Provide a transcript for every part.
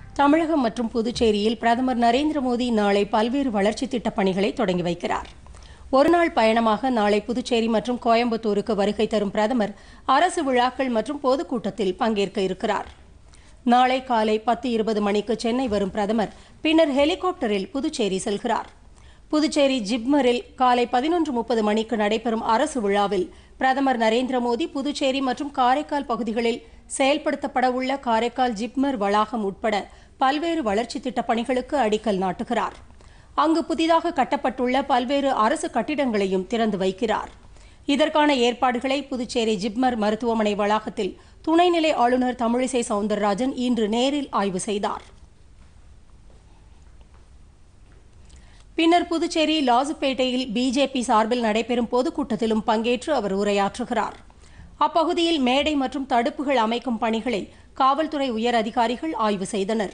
தமிழகம் மற்றும் புதுச்சேரியில் பிரதமர் நரேந்திர மோடி நாளை பல்வேறு வளர்ச்சித் திட்டப் பணிகளை தொடங்கி வைக்கிறார் ஒருநாள் பயணமாக நாளை புதுச்சேரி மற்றும் கோயம்புத்தூருக்கு வருகை தரும் பிரதமர் அரசு விழாக்கள் மற்றும் பொதுக்கூட்டத்தில் பங்கேற்க இருக்கிறார் நாளை காலை பத்து இருபது மணிக்கு சென்னை வரும் பிரதமர் பின்னர் ஹெலிகாப்டரில் புதுச்சேரி செல்கிறார் புதுச்சேரி ஜிப்மரில் காலை பதினொன்று முப்பது மணிக்கு நடைபெறும் அரசு விழாவில் பிரதமர் நரேந்திர மோடி புதுச்சேரி மற்றும் காரைக்கால் பகுதிகளில் செயல்படுத்தப்பட உள்ள காரைக்கால் ஜிப்மர் வளாகம் உட்பட பல்வேறு வளர்ச்சித் திட்டப் பணிகளுக்கு அடிக்கல் நாட்டுகிறார் அங்கு புதிதாக கட்டப்பட்டுள்ள பல்வேறு அரசு கட்டிடங்களையும் திறந்து வைக்கிறார் இதற்கான ஏற்பாடுகளை புதுச்சேரி ஜிப்மர் மருத்துவமனை வளாகத்தில் துணைநிலை ஆளுநர் தமிழிசை சவுந்தரராஜன் இன்று நேரில் ஆய்வு செய்தார் பின்னர் புதுச்சேரி லாசுப்பேட்டையில் பிஜேபி சார்பில் நடைபெறும் பொதுக்கூட்டத்திலும் பங்கேற்று அவர் உரையாற்றுகிறார் அப்பகுதியில் மேடை மற்றும் தடுப்புகள் அமைக்கும் பணிகளை காவல்துறை உயர் அதிகாரிகள் ஆய்வு செய்தனர்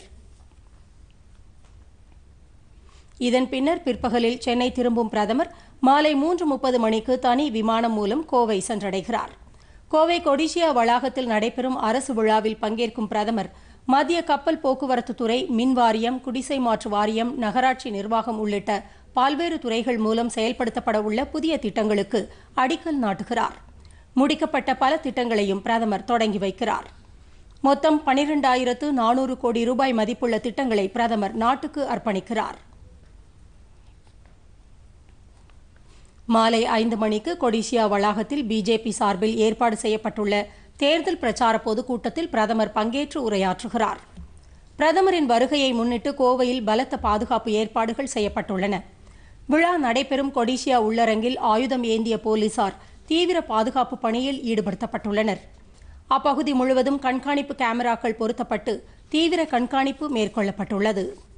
இதன் பின்னர் பிற்பகலில் சென்னை திரும்பும் பிரதமர் மாலை மூன்று முப்பது மணிக்கு தனி விமானம் மூலம் கோவை சென்றடைகிறார் கோவை கொடிசியா வளாகத்தில் நடைபெறும் அரசு விழாவில் பங்கேற்கும் பிரதமர் மத்திய கப்பல் போக்குவரத்து துறை மின் வாரியம் குடிசை மாற்று வாரியம் நகராட்சி நிர்வாகம் உள்ளிட்ட பல்வேறு துறைகள் மூலம் செயல்படுத்தப்பட உள்ள புதிய திட்டங்களுக்கு அடிக்கல் நாட்டுகிறார் முடிக்கப்பட்ட பல திட்டங்களையும் பிரதமர் தொடங்கி வைக்கிறார் மொத்தம் பனிரெண்டாயிரத்து நானூறு கோடி ரூபாய் மதிப்புள்ள திட்டங்களை பிரதமர் நாட்டுக்கு அர்ப்பணிக்கிறார் மாலை ஐந்து மணிக்கு கொடிசியா வளாகத்தில் பிஜேபி சார்பில் ஏற்பாடு செய்யப்பட்டுள்ள தேர்தல் பிரச்சார பொதுக்கூட்டத்தில் பிரதமர் பங்கேற்று உரையாற்றுகிறார் பிரதமரின் வருகையை முன்னிட்டு கோவையில் பலத்த பாதுகாப்பு ஏற்பாடுகள் செய்யப்பட்டுள்ளன விழா நடைபெறும் கொடிசியா உள்ளரங்கில் ஆயுதம் ஏந்திய போலீசார் தீவிர பாதுகாப்பு பணியில் ஈடுபடுத்தப்பட்டுள்ளனர் அப்பகுதி முழுவதும் கண்காணிப்பு கேமராக்கள் பொருத்தப்பட்டு தீவிர கண்காணிப்பு மேற்கொள்ளப்பட்டுள்ளது